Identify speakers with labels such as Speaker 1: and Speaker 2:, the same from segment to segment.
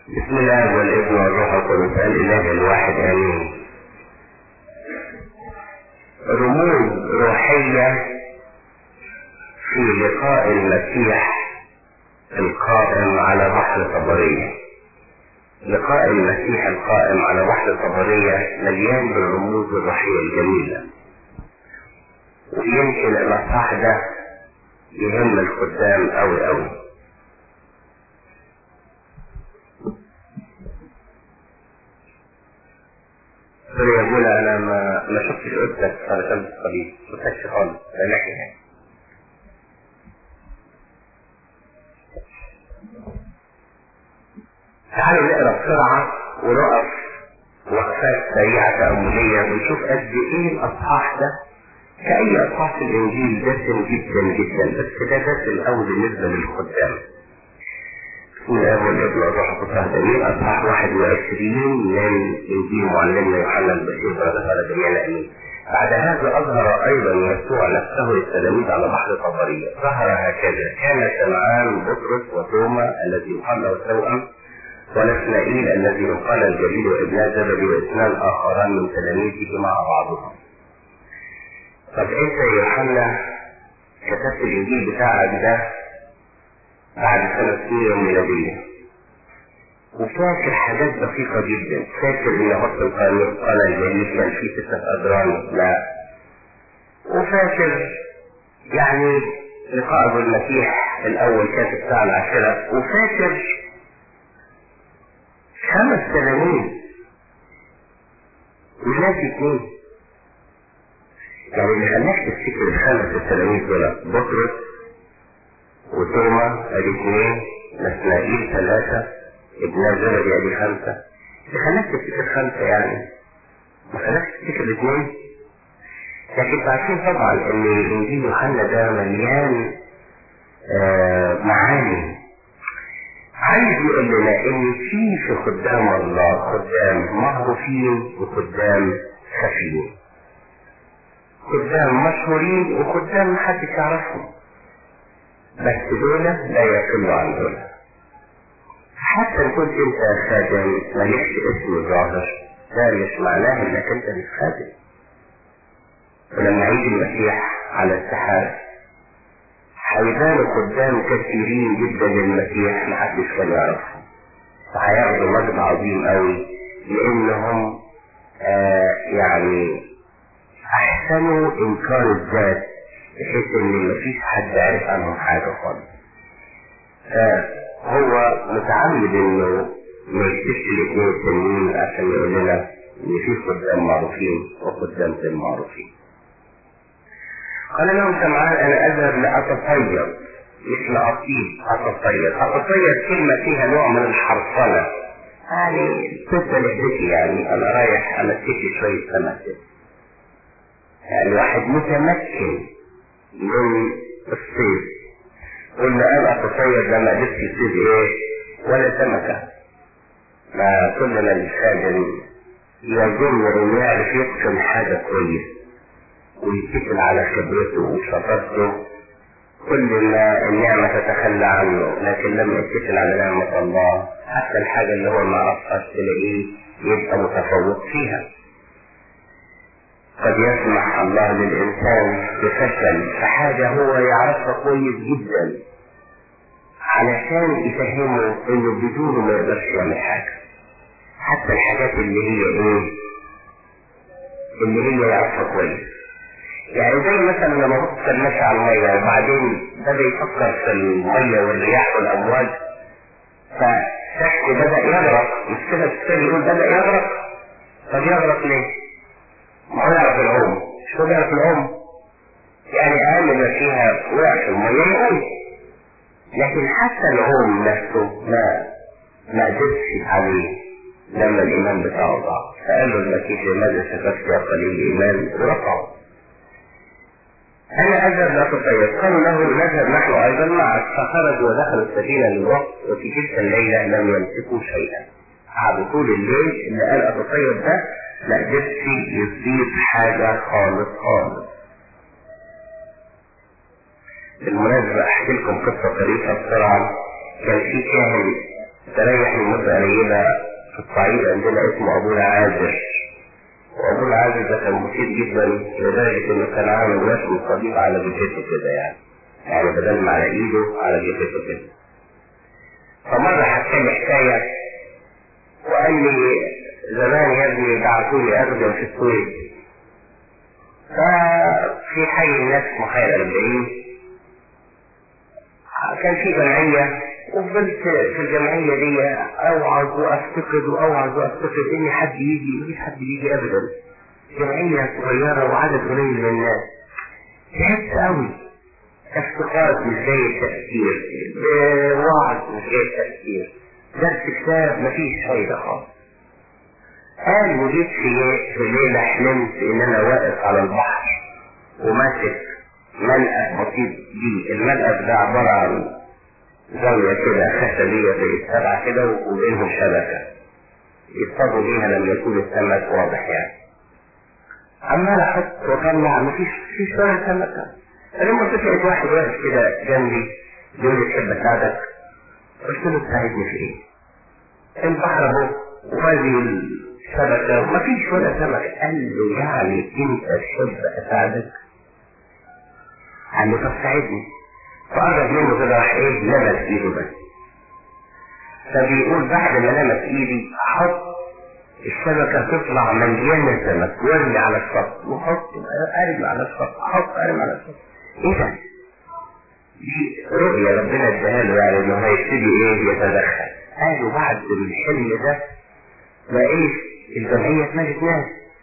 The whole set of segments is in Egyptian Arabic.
Speaker 1: بسم الله والابن والروح القدس الاله الواحد امين رموز روحية في لقاء المسيح القائم على بحر طبرية لقاء المسيح القائم على بحر طبرية مليان بالرموز الروحية الجميلة ويمكن الاصحاح ده يهم الخدام اوي اوي سوري يا ابونا انا ما ما شفتش قدك علشان الصليب ما شفتش خالص لا ناحية تعالوا نقرا بسرعة ونقف وقفات سريعة تأملية ونشوف قد ايه الاصحاح ده كأي اصحاح في الانجيل دسم جدا جدا بس ده دسم قوي بالنسبة للخدام بسم الله والابن والروح القدس امين اصحاح 21 من انجيل معلمنا يوحنا البشير بركه جميع امين بعد هذا اظهر ايضا يسوع نفسه للتلاميذ على بحر طبريه ظهر هكذا كان سمعان بطرس وتوما الذي يقال له التوأم ونسنائيل الذي يقال الجليل وابن زبدي واثنان اخران من تلاميذه مع بعضهم طب انت يا يوحنا كتبت الانجيل بتاعك ده بعد سنة سنين ميلادية وفاكر حاجات دقيقة جدا فاكر ان وقت القانون قال الجليل كان فيه ستة أدران لا وفاكر يعني لقاء بالمسيح الأول كانت الساعة العاشرة وفاكر خمس تلاميذ وناس اتنين يعني اللي خلاك تفتكر الخمس التلاميذ دول بطرس وتوما ادي اثنين نسنائيل ثلاثة ابن زبدي ادي خمسة اللي خلاك تفتكر خمسة يعني ما خلاك تفتكر اثنين لكن عارفين طبعا ان انجيل يوحنا ده مليان آه معاني عايز يقول لنا ان في في خدام الله خدام معروفين وخدام خفيين خدام مشهورين وخدام محدش يعرفهم بس دول لا يقل عن دول حتى ان كنت انت خادم مالكش اسم ظاهر ده مش معناه انك انت مش خادم ولما يجي المسيح على السحاب هيبان قدام كثيرين جدا للمسيح محدش كان يعرفهم فهياخدوا مجد عظيم قوي لانهم آه يعني احسنوا انكار الذات بحيث ان مفيش حد عارف عنهم حاجة خالص فهو متعمد انه ما يكتبش الاثنين التانيين عشان يقول لنا ان في خدام معروفين وخدام غير معروفين قال لهم سمعان انا اذهب لاتطير مش لاطيب اتطير اتطير كلمة فيها نوع من الحرفنة يعني قصة لحدتي يعني انا رايح امسكي شوية سمك يعني واحد متمكن من الصيد قلنا انا اتصيد لما قدرت يصيد ايه ولا سمكة ما كل ما الخادم يظن انه يعرف يقسم حاجة كويس ويتكل على خبرته وشطارته كل ما النعمة تتخلى عنه لكن لما يتكل على نعمة الله حتى الحاجة اللي هو ما عرفهاش تلاقيه يبقى متفوق فيها قد يسمح الله للإنسان بفشل في حاجة هو يعرفها كويس جدا علشان يفهمه إنه بدونه ما يقدرش يعمل حاجة حتى الحاجات اللي هي إيه اللي هي يعرفها كويس يعني زي مثلا لما بص كان ماشي على المية وبعدين بدأ يفكر في المية والرياح والأمواج فشك بدأ يغرق مش كده الكتاب يقول بدأ يغرق طب يغرق ليه؟ ما هو يعرف العوم مش هو يعرف العوم يعني اقل ما فيها وقع في الميه يقوم لكن حتى العوم نفسه ما ما قدرش عليه لما الايمان بتاعه ضاع فقال له المسيح لماذا شككت يا قليل الايمان ورفعه انا اذهب لا تطير قالوا له نذهب نحن ايضا معك فخرجوا ودخلوا السفينه للوقت وفي تلك الليله لم يمسكوا شيئا قعدوا طول الليل اللي قال اتطير ده ما قدرش يصيب حاجة خالص خالص بالمناسبة احكي لكم قصة طريفة بسرعة كان في كاهن استريح من مدة قليلة في الصعيد عندنا اسمه أبو العازر وأبو العازر ده كان مفيد جدا لدرجة إنه كان عامل رسم صديق على جثته كده يعني يعني بدل ما على إيده على جثته كده فمرة حكى لي حكاية وقال لي زمان يا ابني بعثوني أخدم في السويد ففي حي الناس اسمه حي الأربعين كان في جمعية وفضلت في الجمعية دي أوعظ وأفتقد وأوعظ وأفتقد إن حد يجي مفيش حد يجي أبدا جمعية صغيرة وعدد قليل من الناس تعبت قوي افتقاد مش جاي التفكير وعظ مش جاي التفكير درس كتاب مفيش فايدة خالص قال وجيت في في ليلة حلمت إن أنا واقف على البحر وماسك ملأ بسيط دي الملأ ده عبارة عن زاوية كده خشبية زي السبعة كده وبينهم شبكة يصطادوا بيها لما يكون السمك واضح يعني عمال احط واطلع مفيش مفيش ولا سمكة لما لقيت واحد واقف كده جنبي بيقول لي تحب اساعدك قلت له تساعدني في ايه؟ البحر اهو وهذه الشبكة ومفيش ولا سمكة قال له يعني انت تحب اساعدك؟ قال له طب ساعدني فقرب منه كده راح ايه لمس ايده بس فبيقول بعد ما لمس ايدي احط الشبكة تطلع مليانة سمك وارمي على الشط وحط ارمي على الشط احط ارمي على الشط ايه ده؟ دي رؤية ربنا اداها له يعني انه هيبتدي ايه يتدخل قالوا بعد الحلم ده لقيت الجمعية اتملت ناس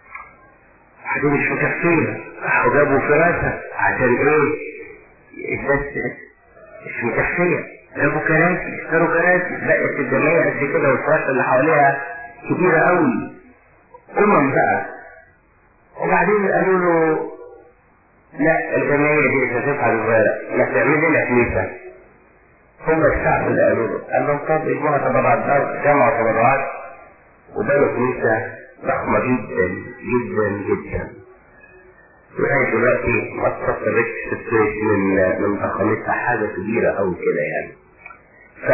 Speaker 1: حاجة مش مكفية راحوا جابوا فراشة عشان ايه الناس مش مكفية جابوا كراسي اشتروا كراسي بقت الجمعية قد كده والفراشة اللي حواليها كبيرة قوي أمم بقى وبعدين قالوا له لا الجمعية دي مش هتفعل صغيرة ما تعمل لنا كنيسة هم الشعب اللي قالوا له قال لهم طب اجمعوا تبرعات جمعوا تبرعات وبنوا كنيسة ضخمة جدا جدا جدا لغاية دلوقتي ما استقرتش في السويس من من ضخامتها حاجة كبيرة أوي كده يعني ف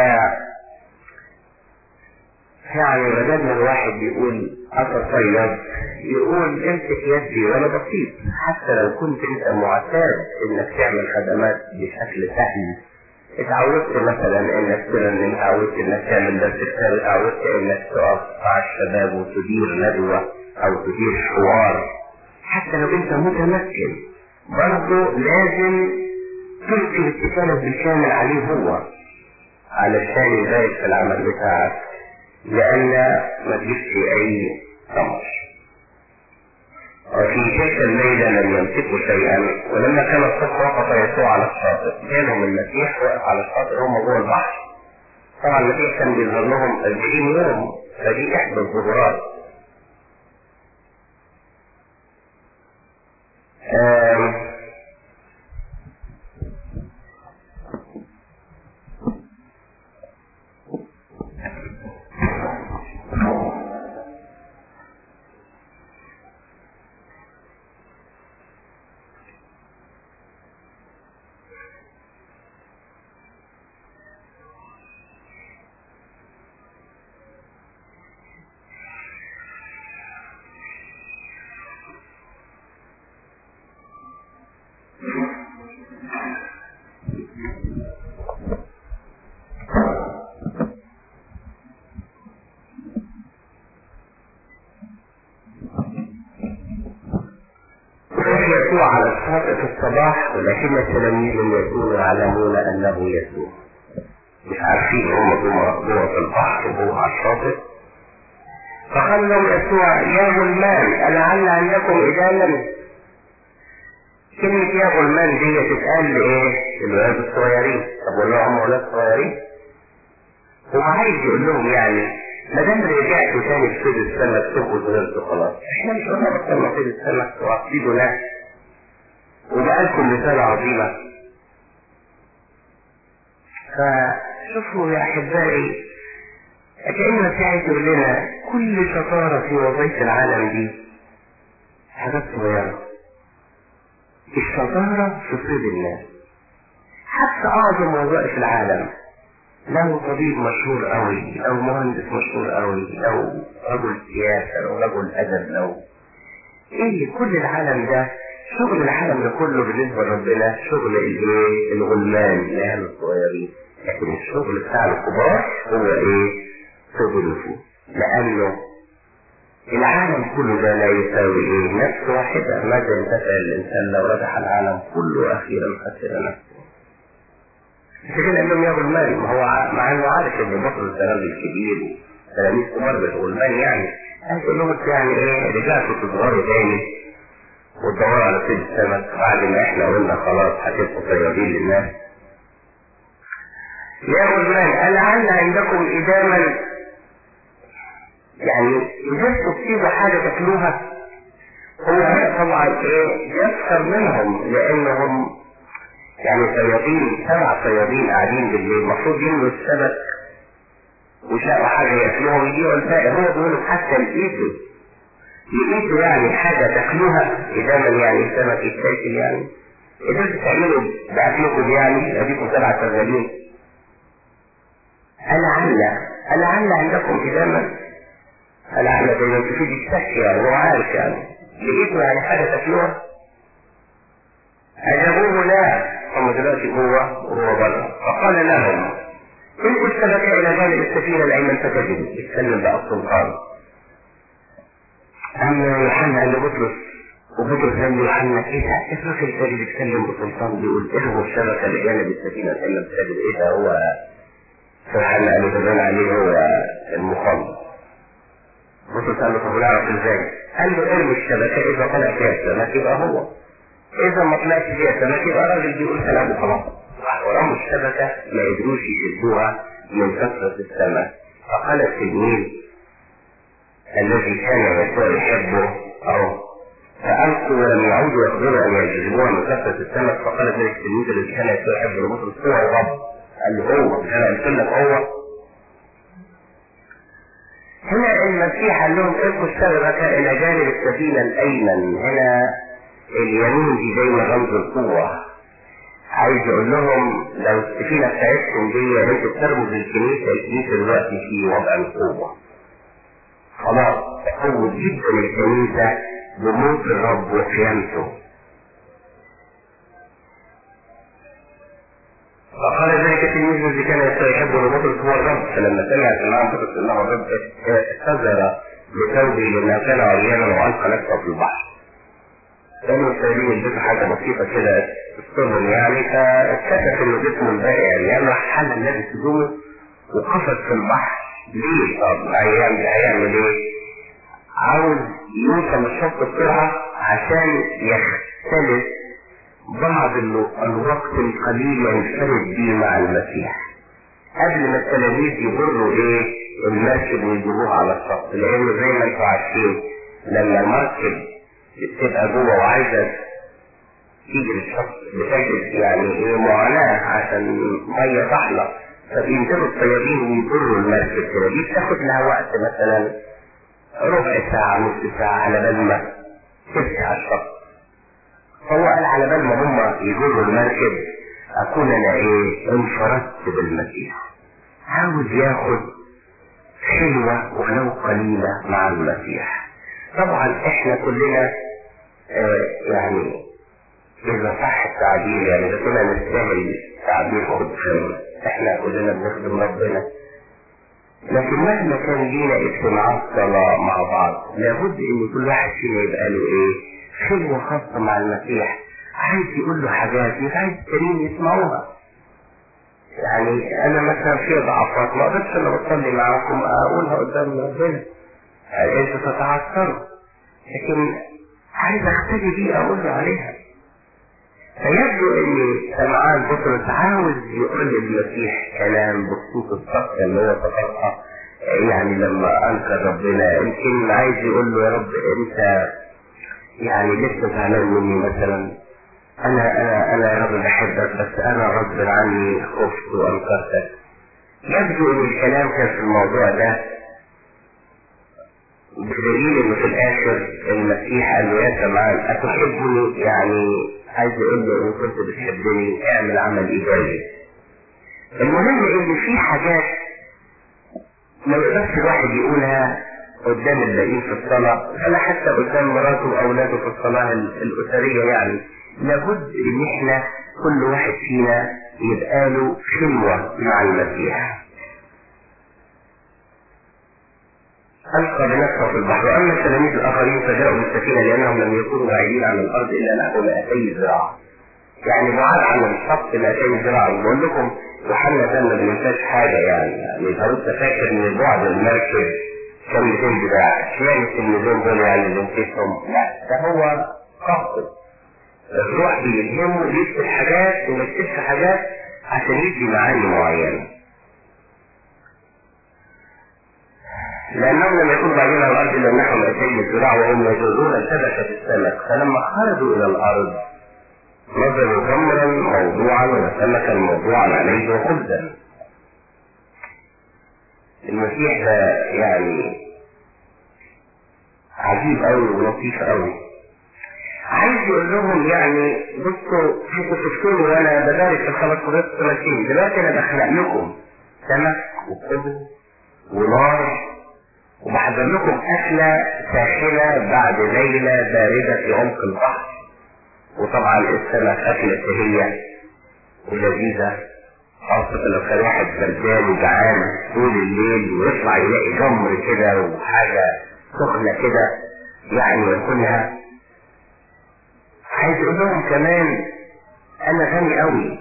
Speaker 1: يعني بدل الواحد بيقول أتصيد يقول امسك يدي وأنا بسيط حتى لو كنت أنت معتاد إنك تعمل خدمات بشكل سهل اتعودت مثلا انك ترنم اتعودت انك تعمل درس كتاب اتعودت انك تقف مع الشباب وتدير ندوة او تدير حوار حتى لو انت متمكن برضه لازم تلقي الاستفادة بالكامل عليه هو علشان يبارك في العمل بتاعك لان ما تجيبش اي ثمر وفي تلك الليلة لم يمسكوا شيئا ولما كان الصبح وقف يسوع على الشاطئ جالهم المسيح وقف على الشاطئ هم جوه البحر طبعا المسيح كان بيظهر لهم 40 يوم فدي احدى الظهورات يسوع على الشاطئ في الصباح ولكن التلاميذ لم يكونوا يعلمون انه يسوع مش عارفين هم جوه جوه في البحر وهو على الشاطئ فقال لهم يسوع يا غلمان ألعل عندكم إداما كلمة يا غلمان دي تتقال لإيه؟ الولاد الصغيرين طب والله هم ولاد صغيرين هو عايز يقول لهم يعني ما دام رجعتوا تاني في صيد السمك تبقوا صغيرتوا خلاص احنا مش قلنا بطلنا صيد السمك واصيدوا ناس وبقالكم رسالة عظيمة فشوفوا يا أحبائي كأنه ساعد يقول لنا كل شطارة في وظيفة العالم دي حاجات صغيرة الشطارة في صيد الناس حتى أعظم وظائف العالم له طبيب مشهور قوي او مهندس مشهور قوي او رجل سياسة او رجل ادب لو ايه كل العالم ده شغل العالم ده كله بالنسبة لربنا شغل الايه الغلمان العيال الصغيرين لكن الشغل بتاع الكبار هو ايه شغل النفوس لانه العالم كله ده لا يساوي ايه نفس واحدة ماذا ينتفع الانسان لو ربح العالم كله اخيرا خسر نفسه مش كده انهم ياخدوا المال ما هو مع انه عارف ان بطل التلاميذ الكبير تلاميذ كبار بالغلمان يعني قال لهم يعني ايه رجعتوا تظهروا تاني وتدوروا على سيد السمك بعد ما احنا قلنا خلاص هتبقوا طيبين للناس يا غلمان ألعل عندكم إداما يعني إذا تصيبوا حاجة تاكلوها هو طبعا ايه يكثر منهم لانهم يعني صيادين سبع صيادين قاعدين بالليل المفروض يملوا السمك وشافوا حاجة ياكلوها ويبيعوا الباقي هو بيقول حتى لقيته لقيته يعني حاجة تاكلوها إداما يعني السمك يتاكل يعني إذا بتعملوا بأكلكم يعني أديكم سبع شغالين ألعل ألعل عندكم إداما ألعل زي ما تفيد الشك يعني هو عارف يعني لقيته يعني حاجة تاكلوها أجابوه لا هم دلوقتي هو وهو بره فقال لهم إن السمك إلى جانب السفينة الأيمن فتجد يتكلم بقى السلطان أما يوحنا قال لبطرس وبطرس قال ليوحنا إيه ده؟ الراجل الثاني بيتكلم بسلطان بيقول ارموا الشبكة لجانب السفينة الأيمن فتجد إيه ده هو يوحنا قال له تبان عليه هو المخلص بطرس قال له طب نعرف ازاي؟ قال له ارمي الشبكة إذا طلع فيها السمك يبقى هو إذا ما طلعش فيها السمك يبقى الراجل بيقول كلام وخلاص ورموا الشبكة ما قدروش يشدوها من كثرة السمك فقال التلميذ الذي كان يسوع يحبه أو فألقوا ولم يعودوا يقدروا أن يجذبوها من كثرة السمك فقال ذلك التلميذ الذي كان يسوع يحبه لبطرس هو الرب قال له هو أنا قلت لك هو هنا المسيح قال لهم القوا الشبكة إلى جانب السفينة الأيمن هنا اليمين دي دايما رمز القوة عايز اقول لهم لو السفينة بتاعتكم دي انتوا بترموا الكنيسة الكنيسة دلوقتي في وضع القوة خلاص تقوت جدا الكنيسة بموت الرب وقيامته فقال ذلك التلميذ الذي كان يحب لبطرس هو الرب فلما سمع سمعان بطرس انه الرب اعتذر بثوبه لانه كان عريانا والقى نفسه في البحر كانوا سايبين يلبسوا حاجة بسيطة كده تسترهم يعني فاكتشف انه جسمه الباقي يعني راح حل لابس هدومه وقفز في البحر ليه طب هيعمل هيعمل ايه؟ عاوز يوصل الشط بسرعة عشان يختلف بعض الوقت القليل ينفرد بيه مع المسيح قبل ما التلاميذ يجروا ايه المركب ويجيبوها على الشط لانه زي ما انتوا عارفين لما المركب تبقى جوه وعايزة تيجي للشخص بتجد يعني ايه معاناة عشان مية تحلى فبينزلوا الطيارين ويجروا المركب كده دي بتاخد لها وقت مثلا ربع ساعة نص ساعة على بال ما تفتح على الشط فهو قال على بال ما هم يجروا المركب اكون انا ايه انفردت بالمسيح عاوز ياخد خلوة ولو قليلة مع المسيح طبعا احنا كلنا آه يعني اذا صح التعبير يعني اذا كنا نستاهل تعبير خدام احنا كلنا بنخدم ربنا لكن مهما كان لينا اجتماعات صلاة مع بعض لابد ان كل واحد فينا يبقى له ايه خلوة خاصة مع المسيح عايز يقول له حاجات مش عايز التانيين يسمعوها يعني انا مثلا في ضعفات ما اقدرش انا بصلي معاكم اقولها قدام ربنا انتوا تتعثروا لكن عايز اختلي بيه اقول له عليها فيبدو ان سمعان بطرس عاوز يقول للمسيح كلام بخصوص الصفقة اللي هو صفقها يعني لما انكر ربنا يمكن عايز يقول له يا رب انت يعني لسه زعلان مني مثلا انا انا انا يا رب بحبك بس انا غصب عني خفت وانكرتك يبدو ان الكلام كان في الموضوع ده بدليل انه في الاخر المسيح قال له يا سمعان اتحبني يعني عايز اقول له ان كنت بتحبني اعمل عمل ايجابي المهم ان في حاجات ما يقدرش الواحد يقولها قدام الباقيين في الصلاة ولا حتى قدام مراته وأولاده في الصلاة الأسرية يعني لابد إن إحنا كل واحد فينا يبقى له خلوة مع المسيح ألقى بنفسه في البحر وأما التلاميذ الآخرين فجاءوا بالسفينة لأنهم لم يكونوا بعيدين عن الأرض إلا نحو 200 ذراع يعني بعاد عن الشط 200 ذراع بقول لكم يوحنا ده ما بينساش حاجة يعني يعني لو أنت فاكر إن بعد المركب كان 200 ذراع كان التلميذين دول يعني اللي نسيتهم لا ده هو قصد الروح بيلهمه يكتب حاجات وما يكتبش حاجات عشان يدي معاني معينة لأنهم لم يكونوا بعيدين عن الأرض إلا نحو 200 ذراع وهم يجوزون الشبكة في السمك فلما خرجوا إلى الأرض نظروا جمرا موضوعا وسمكا موضوعا عليه وخبزا المسيح ده يعني عجيب قوي ولطيف قوي عايز يقول لهم يعني بصوا انتوا شفتوني وانا ببارك في الخمس قريت سمكين دلوقتي انا بخلق لكم سمك وخبز ونار وبحضر لكم اكله ساخنه بعد ليله بارده في عمق البحر وطبعا السمك اكله شهيه ولذيذه خاصة لو كان واحد بردان وجعان طول الليل ويطلع يلاقي جمر كده وحاجة سخنة كده يعني ياكلها عايز اقول لهم كمان انا غني قوي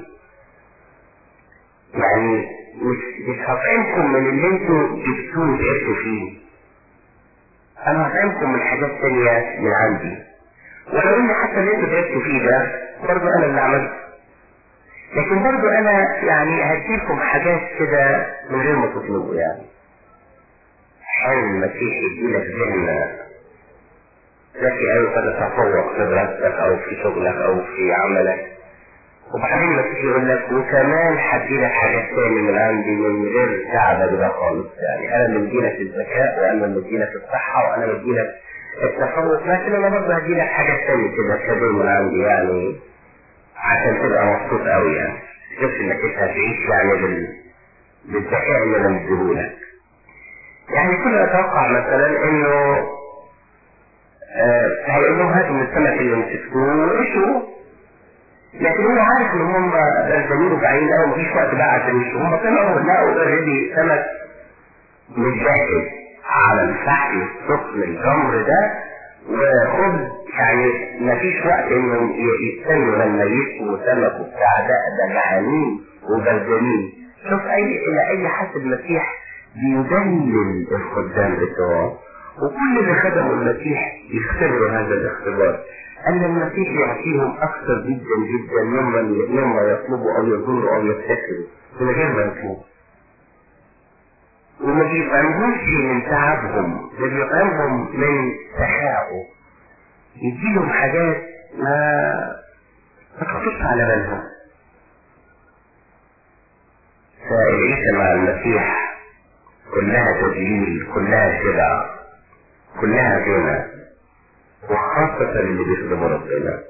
Speaker 1: يعني مش مش هطعمكم من اللي انتوا جبتوه وتعبتوا فيه انا هطعمكم من حاجات تانية من عندي ولو ان حتى اللي انتوا تعبتوا فيه ده برضه انا اللي عملته لكن برضه انا يعني هديكم حاجات كده من غير ما تطلبوا يعني حال المسيح يديلك ذهن ذكي قوي فتتفوق في دراستك او في شغلك او في عملك وبعدين المسيح يقول لك وكمان هديلك حاجات تاني من عندي من غير تعبك ده خالص يعني انا اللي مديلك الذكاء وانا اللي مديلك الصحة وانا اللي مديلك التفوق لكن انا برضه هديلك حاجات تانية كده كده من عندي يعني عشان تبقى مبسوط قوي يعني شوف انك انت هتعيش يعني بال... بالذكاء اللي انا مديهولك يعني كنا نتوقع مثلا انه آه هيقول لهم هاتوا من السمك اللي مسكتوه وعيشوا لكن هو عارف ان هم بردانين وجعانين قوي مفيش وقت بقى عشان يشوا هم طلعوا لقوا اوريدي سمك متجهز على الفحم السخن الجمر ده وخبز يعني مفيش وقت انهم يستنوا لما يسقوا سمك وبتاع ده ده جعانين وبردانين شوف اي الى اي حد المسيح بيدلل الخدام بتوعه وكل اللي خدموا المسيح يختبروا هذا الاختبار ان المسيح يعطيهم اكثر جدا جدا مما مما يطلبوا او يظنوا او يفتكروا من غير ما يطلبوا وما بيفهموش من تعبهم ده بيفهمهم من سخائه يديلهم حاجات ما ما تخطرش على بالهم فالعيشة مع المسيح كلها تدليل كلها شبع كلها غنى وخاصة اللي بيخدموا ربنا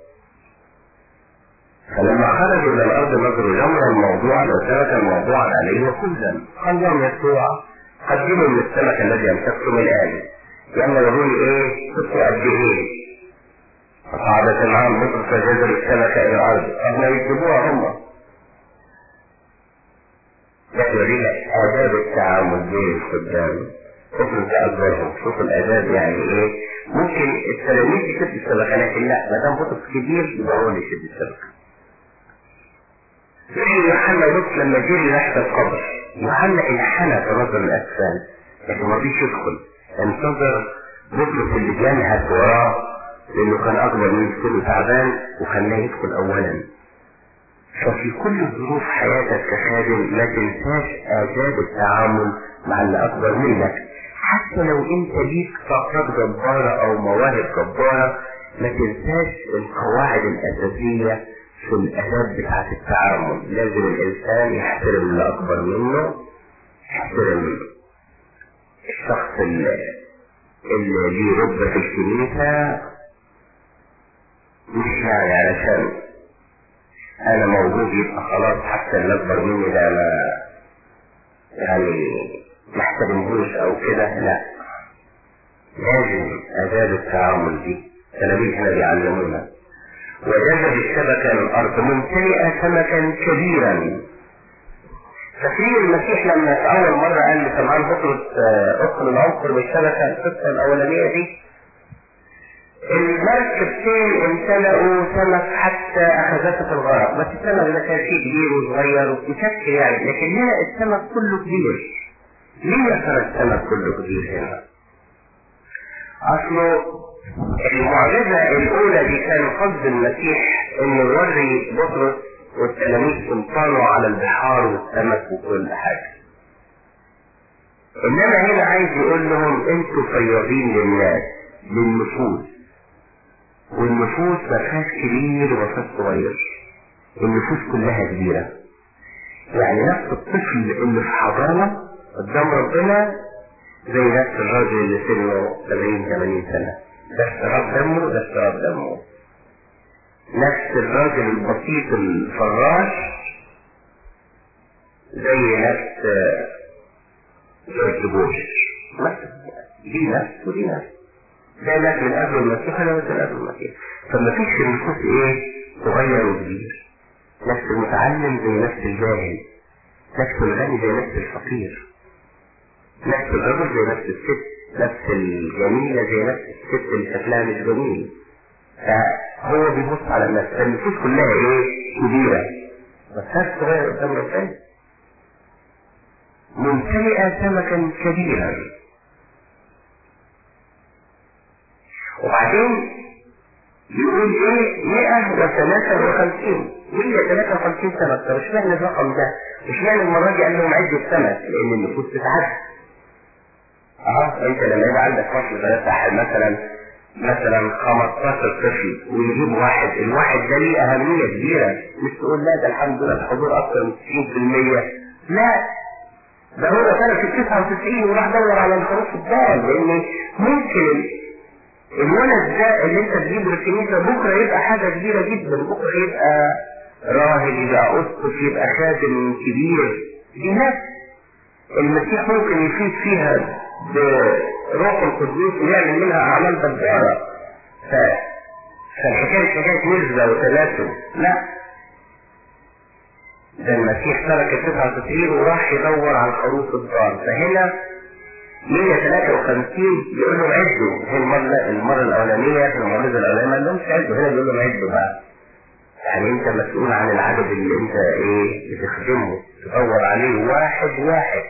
Speaker 1: فلما خرجوا الى الارض نظروا جمرا موضوعا وسمكا موضوعا عليه وخبزا قال لهم يسوع قدموا من السمك الذي امسكتم الان لان يقولون ايه شفتوا قد ايه فقعدت معهم مصر فجذبوا السمك الى الارض احنا يكتبوها هم لكن يورينا آداب التعامل بين الخدام افرض ده أكبرهم شوف الآداب يعني إيه ممكن التلاميذ يشد السمكة لكن لا ما دام بطرس كبير يبقى هو اللي يشد السمكة زي يوحنا بص لما جري تحت القبر يوحنا انحنى في نظر الأجسام لكن ما رضيش يدخل انتظر بطرس اللي جنهت وراه لأنه كان أكبر من كله تعبان وخلاه يدخل أولا ففي كل ظروف حياتك كخادم ما تنساش آداب التعامل مع اللي أكبر منك حتى لو أنت ليك طاقات جبارة أو مواهب جبارة ما تنساش القواعد الأساسية في الآداب بتاعة التعامل لازم الإنسان يحترم اللي أكبر منه يحترم الشخص اللي اللي ليه رتبة في الكنيسة مش يعني علشان انا موجود يبقى خلاص حتى اللي اكبر مني ده انا يعني ما احترمهوش او كده لا لازم اداب التعامل دي تلاميذ هنا بيعلمونا وجذب الشبكة للأرض ممتلئة سمكا كبيرا فاكرين المسيح لما في أول مرة قال لسمعان بطرس ادخل العنصر بالشبكة القصة الأولانية دي المركبتين امتلأوا سمك حتى أخذته في الغرق بس السمك ده كان فيه كبير وصغير ومشكل يعني لكن هنا السمك كله كبير ليه يا ترى السمك كله كبير هنا؟ أصله المعجزة الأولى دي كان قصد المسيح إنه يوري بطرس والتلاميذ سلطانه على البحار والسمك وكل حاجة. إنما هنا عايز يقول لهم أنتوا فياضين للناس للنفوس والنفوس ما فيهاش كبير وما فيهاش صغير النفوس كلها كبيرة يعني نفس الطفل اللي في حضانة قدام ربنا زي نفس الراجل اللي سنه 70 80 سنة ده استراب دمه ده استراب دمه نفس الراجل البسيط الفراش زي نفس جورج بوش دي نفس ودي نفس ده ناس من قبل المسيح انا مثل قبل المسيح فما فيش في النفوس ايه صغير وكبير نفس المتعلم زي نفس الجاهل نفس الغني زي نفس الفقير نفس الرجل زي نفس الست نفس الجميلة زي نفس الست اللي شكلها مش جميل فهو بيبص على الناس فالنفوس كلها ايه كبيرة بس ناس صغير قدام ربنا ممتلئة سمكا كبيرا وبعدين يقول ايه 153 153 سمك طب اشمعنى الرقم ده؟ اشمعنى المرة دي قال لهم عد السمك؟ لأن النفوس تتعد. اه انت لما يبقى عندك فصل ثلاثة مثلا مثلا 15 طفل ويجيب واحد، الواحد ده ليه أهمية كبيرة، مش تقول لا ده الحمد لله الحضور أكثر من 90%، لا ده هو كان في 99 وراح دور على الحروف الضال لأن ممكن الولد ده اللي انت تجيبه للكنيسه بكره يبقى حاجه كبيره جدا بكره يبقى راهب يبقى اسقف يبقى خادم كبير دي ناس المسيح ممكن يفيد فيها بروح القدوس ويعمل منها اعمال جباره ف... فالحكايه حكايه نسبه وتناسب لا ده المسيح ترك ال 99 وراح يدور على الخروف الضال فهنا 153 يقول لهم عدوا هي المرة المرة الأولانية في المعجزة الأولانية ما لهمش عدوا هنا بيقول لهم عدوا بقى يعني أنت مسؤول عن العدد اللي أنت إيه بتخدمه تدور عليه واحد واحد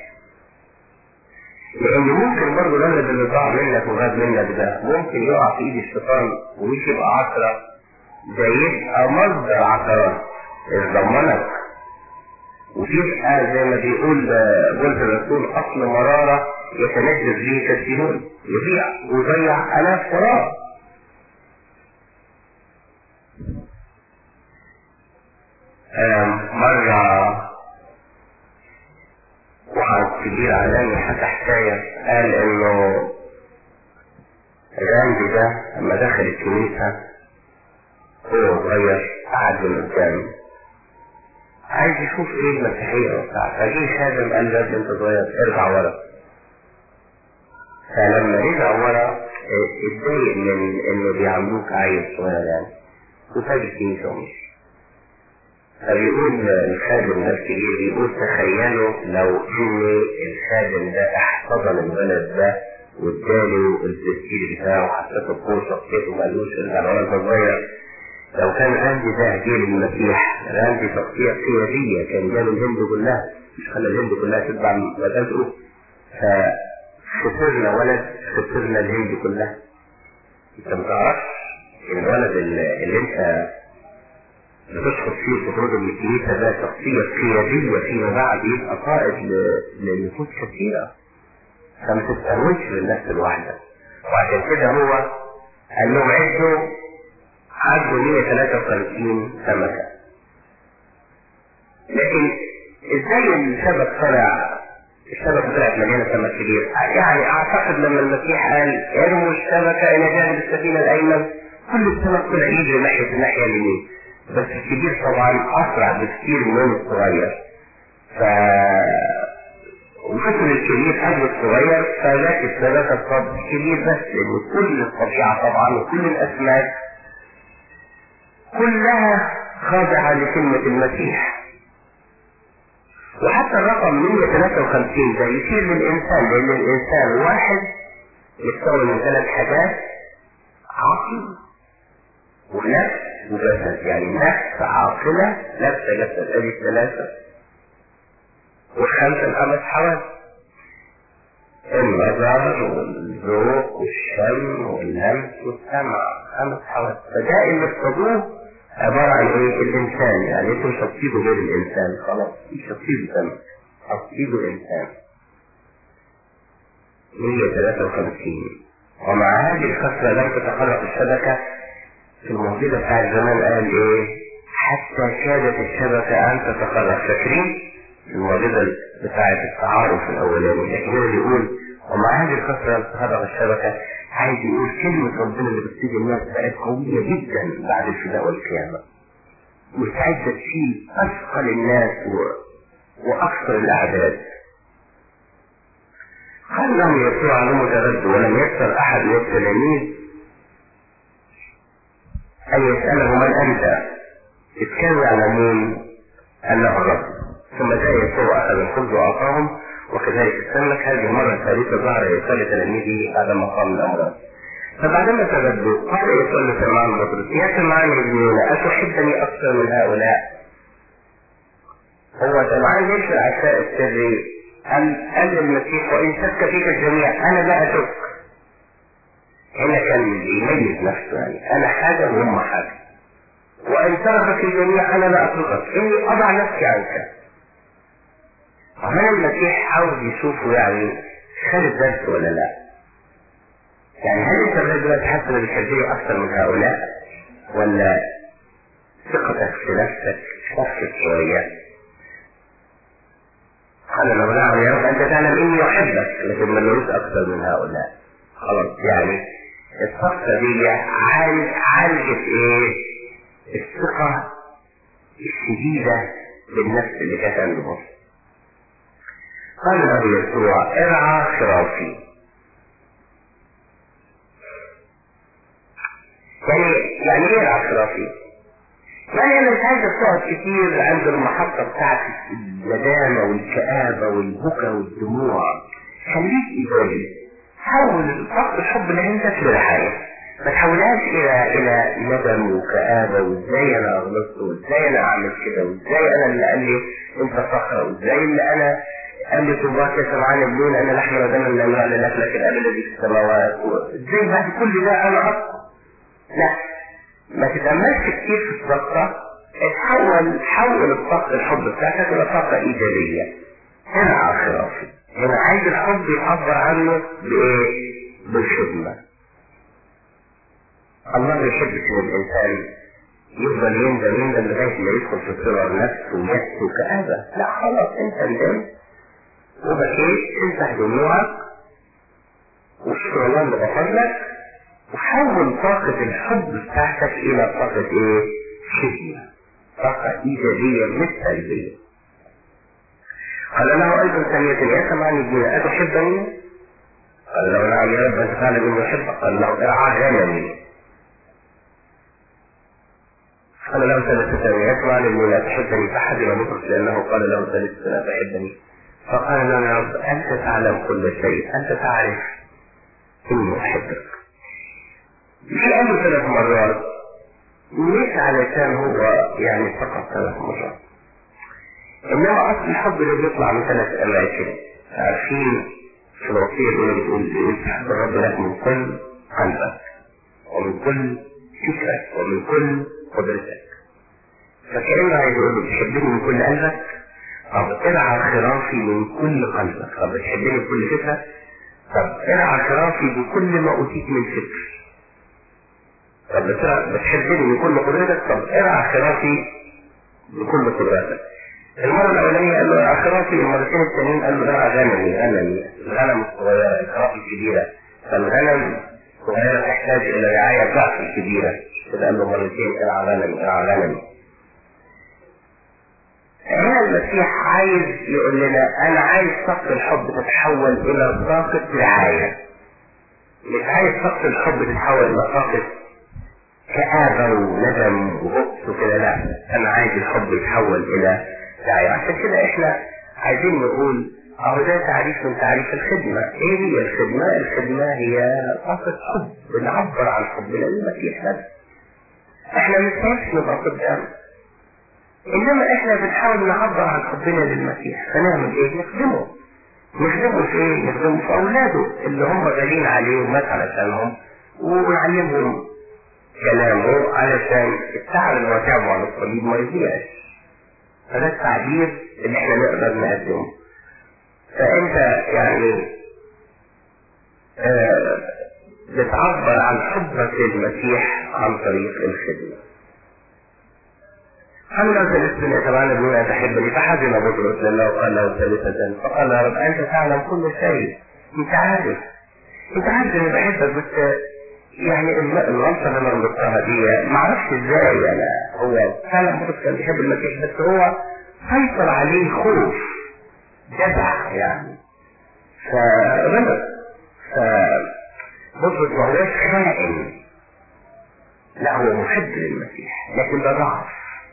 Speaker 1: لأن ممكن برضه الولد اللي ضاع منك وغاب منك ده ممكن يقع في إيد الشيطان ومش يبقى عشرة ده يبقى مصدر عثرات يضمنك وتبقى زي ما بيقول بولس الرسول أصل مرارة يتنجس به كثيرون يضيع ويضيع آلاف وراه مرة واحد كبير عالمي حتى حكاية قال انه غاندي ده لما دخل الكنيسة هو صغير قعد من قدام عايز يشوف ايه المسيحية وبتاع فجه خادم قال له انت صغير ارجع ورا فلما رجع ورا اتضايق من انه بيعاملوك عيل صغير يعني وساب الكنيسة ومشي فبيقول الخادم ده الكبير بيقول تخيلوا لو ان الخادم ده احتضن الولد ده واداله التسجيل بتاعه وحطيته في شخصيته وما قالوش ارجع لورا انت صغير لو كان غاندي ده جيل المسيح غاندي شخصية قيادية كان جاله الهند كلها مش خلى الهند كلها تتبع مبادئه فخسرنا ولد خسرنا الهند كلها انت ما تعرفش الولد اللي, اللي انت بتشخص فيه وتخرج من الكنيسة ده شخصية قيادية فيما بعد يبقى قائد لنفوس كثيرة فما تستهونش بالنفس الواحدة وعشان كده هو قال لهم عدوا عدوا 153 سمكة لكن ازاي الشبك طلع الشبكة طلعت مليانة سمك كبير يعني اعتقد لما المسيح قال ارموا الشبكة الى جانب السفينة الايمن كل السمك طلع يجري ناحية الناحية اليمين بس الكبير طبعا اسرع بكثير من الصغير ف وفكر الكبير قبل الصغير فذاك السبب الصبر الكبير بس لان كل الطبيعه طبعا وكل الاسماك كلها خاضعه لكلمه المسيح وحتى الرقم 153 ده يشير للإنسان لأن الإنسان واحد يتكون من ثلاث حاجات عقل ونفس وجسد يعني نفس عاقلة نفس جسد ادي الثلاثة والخمسة الخمس حواس النظر والذوق والشم واللمس والسمع خمس حواس فده اللي افتضوه عبارة عن ايه الانسان يعني انتوا مش هتصيبوا غير الانسان خلاص مش هتصيبوا سمك هتصيبوا الانسان 153 ومع هذه الكثرة لم تتحرك الشبكة في الموجودة بتاع زمان قال ايه حتى كادت الشبكة ان تتخرج فاكرين الموجودة بتاعة التعارف الاولاني لكن هو بيقول ومع هذه الكثرة لم تتحرك الشبكة عايز يقول كلمة ربنا اللي بتفيد الناس بقت قوية جدا بعد الفداء والقيامة مستعدة تشيل أثقل الناس و... وأكثر الأعداد قال لهم يسوع عنهم ترد ولم يكثر أحد من التلاميذ أن يسأله من أنت إذ كانوا يعلمون أنه الرب ثم جاء يسوع أخذ الخبز وأعطاهم وكذلك السمك هذه المرة الثالثة ظهر يسوع لتلاميذه بعد ما قام الأمراض فبعدما تغدوا قال يسوع لسمعان بطرس يا سمعان ابن أتحبني أكثر من هؤلاء هو سمعان ليس العشاء السري أم قال المسيح وإن شك فيك الجميع أنا لا أشك هنا كان يميز نفسه يعني أنا حاجة وهم حاجة وإن تركك الجميع أنا لا أتركك إني أضع نفسي عنك هل المسيح عاوز يشوفه يعني خد الدرس ولا لا؟ يعني هل انت لغايه دلوقتي حاسس ان بتحبني اكثر من هؤلاء؟ ولا ثقتك في نفسك خفت شويه؟ قال لو نعم يا رب انت تعلم اني احبك لكن ما لوش اكثر من هؤلاء. خلاص يعني الصفقه دي عالج عالجت ايه؟ الثقه الشديده بالنفس اللي كانت عند بطل. قال له يسوع ارعى خرافي يعني يعني ايه ارعى خرافي؟ يعني انا مش عايز تقعد كتير عند المحطة بتاعت الندامة والكآبة والبكا والدموع خليك ايجابي حول فقط الحب اللي عندك لرعاية ما تحولهاش الى الى ندم وكآبة وازاي انا غلطت وازاي انا اعمل كده وازاي انا اللي قال لي انت صخرة وازاي اللي انا قال لي تبارك يا سمعان ابنون انا لحم ودم لا يعلن لك لك الاب الذي في السماوات ازاي بعد كل ده انا اصلا لا ما تتأملش كتير في الصدقة تحول حول الطاقة الحب بتاعتك إلى طاقة إيجابية هنا على خرافي هنا عايز الحب يعبر عنه بإيه؟ بالخدمة الله ما يحبش إن الإنسان يفضل يندم يندم لغاية ما يدخل في صغر نفس ويأس وكآبة لا خلاص أنت ندمت وبكيت تمسح دموعك وشكر الله اللي غفر لك وحول طاقة الحب بتاعتك إلى طاقة إيه؟ خدمة طاقة إيجابية مش سلبية قال له أيضا ثانية يا سمعني ابني أتحبني؟ قال له نعم يا رب أنت تعلم إني أحبك قال له ارعى غنمي قال له ثلاثة ثانية يسمعني ابني لا تحبني فحزن مطرس لأنه قال له ثلاثة لا تحبني فقال له يا رب أنت تعلم كل شيء أنت تعرف إني أحبك مش قال ثلاث مرات مش علشان هو يعني فقط ثلاث مرات انما اصل الحب اللي بيطلع من ثلاث اماكن عارفين في الوصية اللي بتقول تحب الرب لك من كل قلبك ومن كل فكرك ومن كل قدرتك فكأنه عايز يقول له بتحبني من كل قلبك طب ارعى خرافي من كل قلبك طب بتحبني بكل فكرة طب ارعى خرافي بكل ما اوتيت من فكر طب بتحبني من كل قدرتك طب ارعى خرافي بكل قدرتك المرة الأولانية قال له ارعى خرافي المرتين التانيين قال له ارعى غنمي غنمي الغنم الصغيرة الخراف الكبيرة فالغنم الصغيرة تحتاج إلى رعاية ضعف الكبيرة كده قال له مرتين ارعى غنمي ارعى غنمي المسيح عايز يقول لنا انا عايز طاقة الحب تتحول الى طاقة رعاية مش عايز طاقة الحب تتحول الى طاقة كآبة وندم وبؤس وكده لا انا عايز الحب يتحول الى رعاية عشان كده احنا عايزين نقول اهو ده تعريف من تعريف الخدمة ايه هي الخدمة الخدمة هي طاقة حب بنعبر عن حبنا للمسيح بس احنا مش بس نبقى قدام انما احنا بنحاول نعبر عن حبنا للمسيح فنعمل ايه نخدمه نخدمه في ايه نخدمه في اولاده اللي هم غالين عليه ومات علشانهم ونعلمهم كلامه علشان التعب اللي هو تعبه على الصليب ما يضيعش فده التعبير اللي احنا نقدر نقدمه فانت يعني آه بتعبر عن حبك للمسيح عن طريق الخدمه حمل ثلاثة طبعا ابننا تحبني فحزن بطرس لله وقال له ثالثة فقال يا رب أنت تعلم كل شيء أنت عارف أنت عارف إني بحبك بس يعني الغلطة اللي أنا غلطتها دي ما أعرفش إزاي أنا هو فعلا بطرس كان بيحب المسيح بس هو سيطر عليه خوف جدع يعني فغلط فبطرس ما هوش خائن لا هو محب للمسيح لكن ده ضعف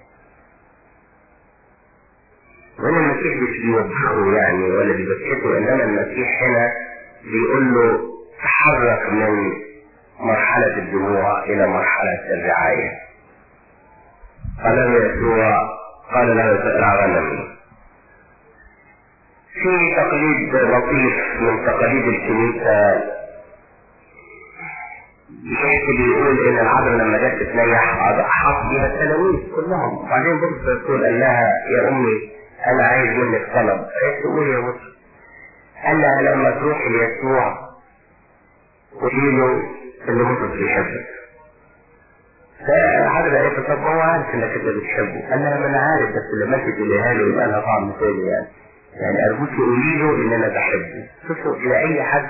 Speaker 1: وهنا المسيح مش بيوجهه يعني ولا بيبكته انما المسيح هنا بيقول له تحرك من مرحلة الدموع الى مرحلة الرعاية قال له يسوع قال له تقرع غنمي في تقليد لطيف من تقاليد الكنيسة بيحكي بيقول ان العذراء لما جت تتنيح احاط بها التلاميذ كلهم وبعدين بص الرسول قال لها يا امي انا عايز منك طلب قالت له يا مصر قال لها لما تروح ليسوع قولي له ان مصر بيحبك فحضر قالت له طب هو عارف انك انت بتحبه قال لها ما انا عارف بس لما انت تقوليها له يبقى لها طعم تاني يعني يعني ارجوك قولي له ان انا بحبه شوفوا الى اي حد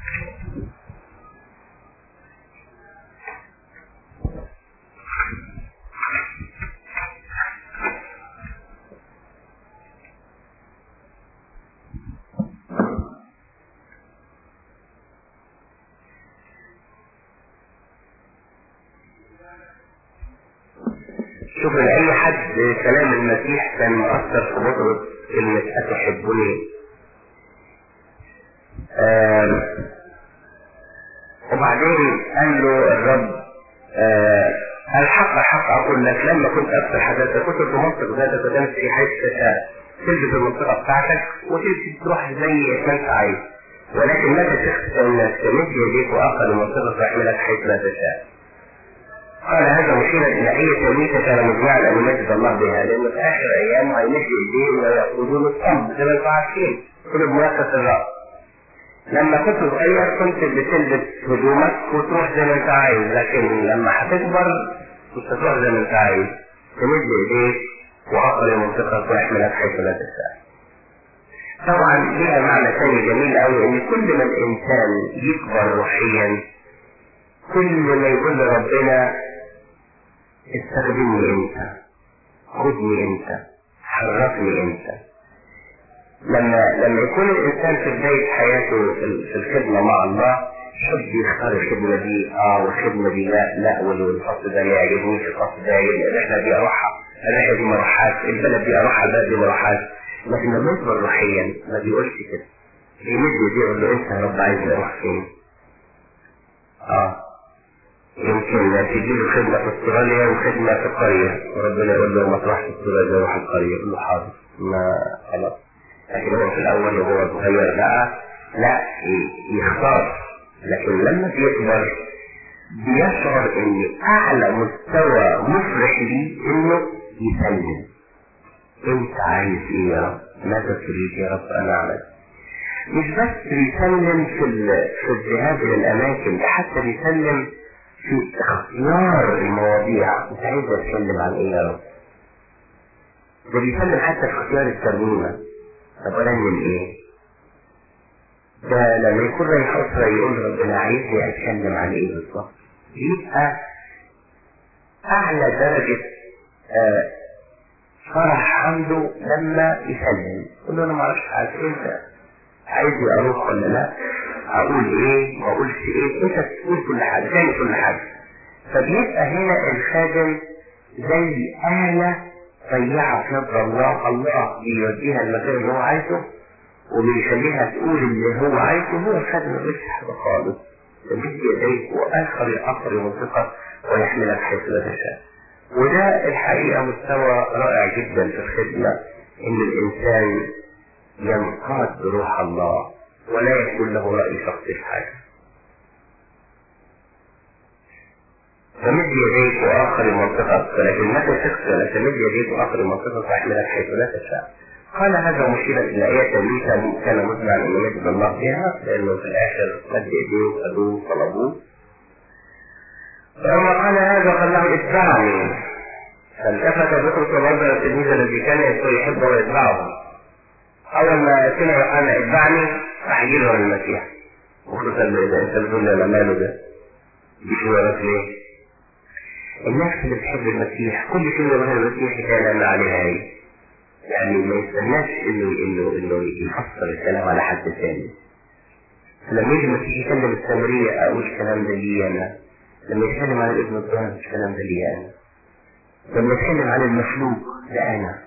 Speaker 1: شوف لأي حد كلام المسيح كان مؤثر في بطرس كلمة أتحبني وبعدين قال له الرب الحق الحق أقول لك لما كنت أكثر حدث كنت في منطقة ذاتك وتمشي حيث تشاء تلبس المنطقة بتاعتك وتمشي تروح زي ما أنت عايز ولكن متى تخشى انك تمد يديك واخر المنطقة تحملك حيث لا تشاء قال هذا مشيرا الى اي تميتة كان مجمعا ان يمجد الله بها لانه في اخر ايام هيمد ايديه ويأخذون الصمت زي ما انتم عارفين كله بمؤسس الرأس لما كنت صغير كنت بتلبس هدومك وتروح زي ما انت عايز لكن لما هتكبر مش هتروح زي ما انت عايز تمد ايديك واخر المنطقة ويحملك حيث لا تشاء طبعا ليها معنى ثاني جميل قوي ان كل ما الانسان يكبر روحيا كل ما يقول لربنا استخدمني انت خذني انت حركني انت لما لما يكون الانسان في بداية حياته في الخدمة مع الله يحب يختار الخدمة دي اه والخدمة دي لا لا والفصل ده ما يعجبنيش الفصل ده الرحلة دي اروحها الرحلة دي ما اروحهاش البلد دي اروحها البلد دي ما اروحهاش لكن لما يكبر روحيا ما بيقولش كده بيمد يديه يقول له انت يا رب عايزني اروح فين؟ اه يمكن تجي له خدمة في استراليا وخدمة في القرية وربنا يقول له ما تروحش استراليا روح القرية يقول له حاضر ما خلاص لكن هو في الأول وهو صغير بقى لا يختار لكن لما بيكبر بيشعر ان اعلى مستوى مفرح ليه انه يسلم انت عايز ايه يا رب ماذا تريد يا رب انا اعمل مش بس بيسلم في في الذهاب الى الاماكن ده حتى بيسلم في اختيار المواضيع انت عايز اتكلم عن ايه يا رب ده بيسلم حتى في اختيار الترنيمه طب ارنم ايه ده لما يكون رايح اسره يقول ربنا عايزني اتكلم عن ايه بالظبط يبقى اعلى درجه آه فرح عنده لما يسلم يقول له انا ما اعرفش عايز انت عايزني اروح ولا لا اقول ايه ما اقولش ايه انت تقول كل حاجه تعمل كل حاجه فبيبقى هنا الخادم زي آلة ضيعة في نظر الله الله بيوديها المكان اللي هو عايزه وبيخليها تقول اللي هو عايزه هو الخادم مش حاجة خالص تمد يديك وآخر الآخر ينطقك ويحملك حيث لا تشاء وده الحقيقة مستوى رائع جدا في الخدمة إن الإنسان ينقاد بروح الله ولا يكون له رأي شخصي في حاجة فمد يديك وآخر منطقة ولكن متى تغسل تمد يديك وآخر منطقة فاحملك حيث لا تشاء قال هذا مشيرا إلى آية موسى كان مزمعا أن يمد الله بها لأنه في الآخر مد يديه وخدوه طلبوه فلما قال هذا قال له اتبعني فالتفت بطرس ونظر التلميذ الذي كان يحبه ويتبعه أول ما سمع يوحنا اتبعني راح يجي له المسيح وخصوصا إذا أنت بتقول أنا ماله ده دي وراك ليه؟ الناس اللي بتحب المسيح كل كلمة من المسيح كان عليها ايه؟ يعني ما يستناش انه انه انه يفسر الكلام على حد ثاني لما يجي المسيح يكلم السامرية اقول الكلام ده لي انا لما يتكلم عن الابن الضال الكلام ده لي انا لما يتكلم عن المخلوق ده انا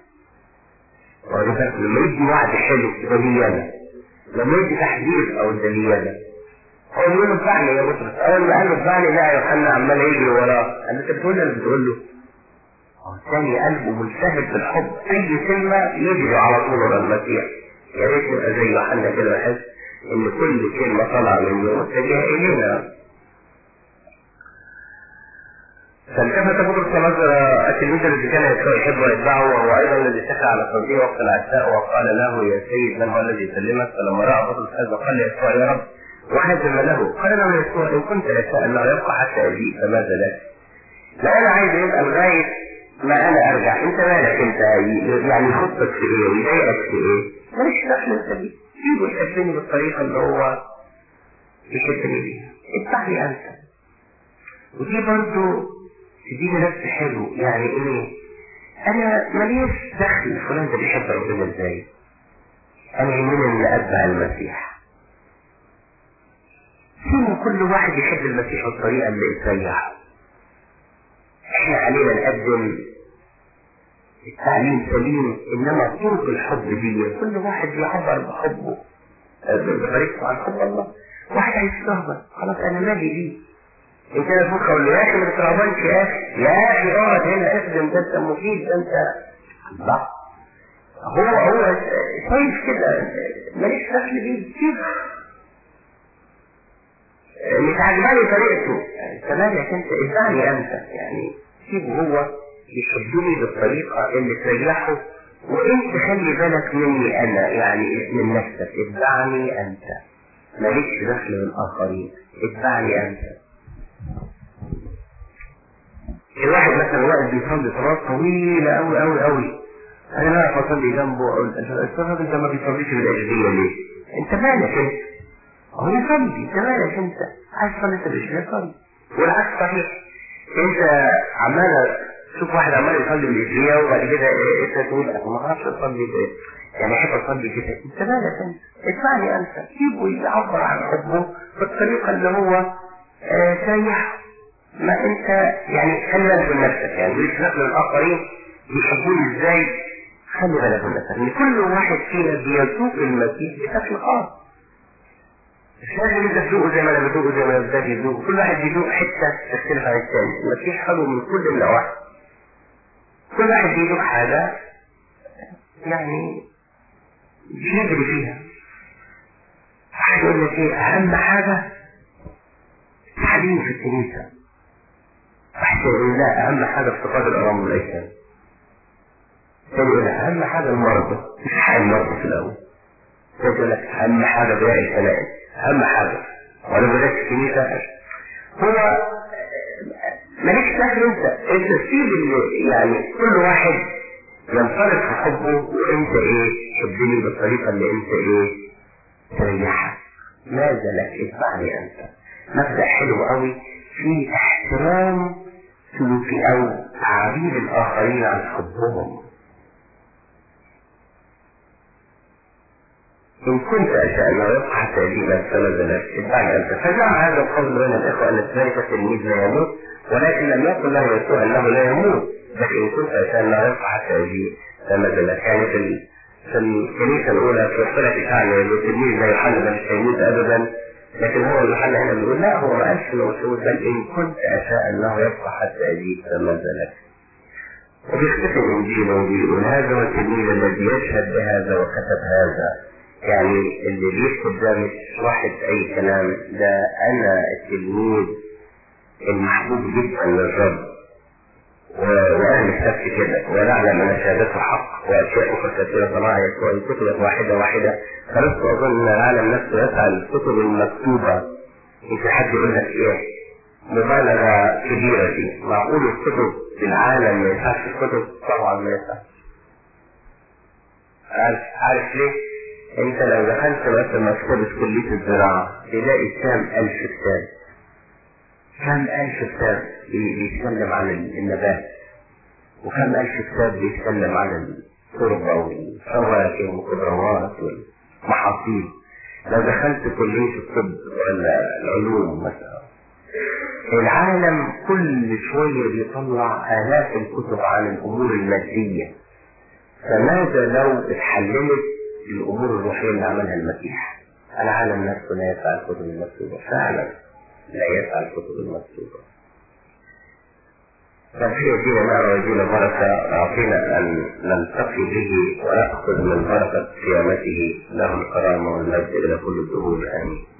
Speaker 1: لما يدي وعد حلو ده لي انا لما يدي تحذير او ده لي انا هو يقول له اتبعني يا بطرس اول ما قال له اتبعني لا يوحنا عمال يجري وراه قال له انت بتقول اللي بتقول له الثاني قلبه ملتهب بالحب اي كلمه يجري على طول ورا المسيح يا ريت نبقى زي يوحنا كده بحس ان كل كلمه طالعه منه متجهه الينا فالتفت بطرس ونظر التلميذ الذي كان يحب ويتبعه وهو ايضا الذي سكى على صدره وقت العشاء وقال له يا سيد من هو الذي يسلمك فلما راى بطرس هذا قال يسوع يا رب وهزم له قال له يسوع ان كنت تشاء انه يبقى حتى اجيء فماذا لك؟ لا انا عايز يبقى لغايه ما انا ارجع انت مالك انت يعني خطك في ايه ويضايقك في ايه؟ ماليش دخل انت بيه سيبه يحبني بالطريقه اللي هو يحبني بيها اتبعني انت ودي برضه تديني نفس حلو يعني ايه انا ماليش دخل فلان ده بيحب ربنا ازاي انا يهمني ان اتبع المسيح فين كل واحد يحب المسيح بالطريقه اللي تريحه احنا علينا نقدم التعليم سليم انما طرق الحب دي كل واحد يعبر بحبه بطريقته عن حب الله واحد عايز يستهبل خلاص انا مالي بيه ان كان ابوك اقول له يا اخي ما تترهبنش يا اخي يا اخي اقعد هنا اخدم ده انت مفيد ده انت الله هو هو شايف كده ماليش دخل بيه سيبه مش عجباني طريقته انت مالك انت اتبعني انت يعني سيبه هو يحبني بالطريقة اللي تريحه وانت خلي بالك مني انا يعني من نفسك اتبعني انت مالكش دخل بالاخرين اتبعني انت الواحد مثلا واقف بيصلي صلاة طويلة أوي أوي أوي أنا لا أعرف أصلي جنبه أقول الصلاة أنت ما بتصليش بالأجبية ليه؟ أنت مالك أنت؟ هو يصلي أنت مالك أنت؟ عايز تصلي أنت مش بتصلي والعكس صحيح أنت عمال تشوف واحد عمال يصلي بالأجبية وبعد كده أنت تقول أنا ما أعرفش أصلي يعني أحب أصلي كده أنت مالك أنت؟ ادفعني أنت سيبه يعبر عن حبه بالطريقة اللي هو تريحه ما انت يعني خلي بالك من نفسك يعني مش نقل الاخرين بيحبوني ازاي خلي بالك من نفسك ان كل واحد فينا بيذوق المسيح بشكل خاص مش لازم انت تذوقه زي ما انا بدوقه زي ما انا بدات يذوقه كل واحد بيذوق حته تختلف عن الثاني المسيح حلو من كل النواحي كل واحد بيذوق حاجه يعني بيجري فيها واحد يقول لك ايه اهم حاجه تعليم في الكنيسه واحد يقول لا اهم حاجه افتقاد الارام والايتام ثاني يقول لك اهم حاجه المرضى مش حال المرضى في الاول ثاني يقول لك اهم حاجه بناء الكنائس اهم حاجه وانا بدات الكنيسه هو مالكش دخل انت انت سيب يعني كل واحد ينطلق في حبه وانت ايه حبني بالطريقه اللي انت ايه تريحك ماذا لك اتبعني انت مبدا حلو قوي في احترام سلوكي او تعبير الاخرين عن حبهم إن كنت أشاء أن يبقى حتى يجيب فنزل اتبعني أنت فجاء هذا القول بين الإخوة أن ذلك التلميذ لا يموت ولكن لم يقل له يسوع أنه لا يموت لكن إن كنت أشاء أنه يبقى حتى يجيب فنزل كانت في الكنيسة الأولى في صلة شعر التلميذ لا يحل بل يموت أبدا لكن هو المحل هنا بيقول لا هو ما قالش موجود بل إن كنت أشاء أنه يبقى حتى يجيب فنزل وبيختفي الإنجيل وبيقول هذا هو التلميذ الذي يشهد بهذا وكتب هذا يعني اللي بيكتب ده مش واحد أي كلام ده أنا التلميذ المحبوب جدا للرب وأهل السبت كده ونعلم أن شهادته حق وأشياء أخرى كثيرة صناعية وإن كتبت واحدة واحدة فلست أظن أن العالم نفسه يسعى الكتب المكتوبة إن في حد يقول لك إيه مبالغة كبيرة دي معقول الكتب في العالم ما ينفعش الكتب طبعا ما ينفعش عارف عارف ليه؟ انت لو دخلت مثلا مكتبة كلية الزراعة تلاقي كام ألف كتاب كام ألف كتاب بيتكلم عن النبات وكم ألف كتاب بيتكلم عن التربة والفواكه والخضروات والمحاصيل لو دخلت كلية الطب ولا العلوم مثلا العالم كل شوية بيطلع آلاف الكتب عن الأمور المادية فماذا لو اتحللت الأمور الروحية اللي عملها المسيح العالم نفسه لا يسعى الكتب المكتوبة فعلا لا يسعى الكتب المكتوبة فهي دين نعمة ودين بركة أعطينا أن نلتقي به ونأخذ من بركة قيامته له الكرامة والمجد إلى كل الدهور آمين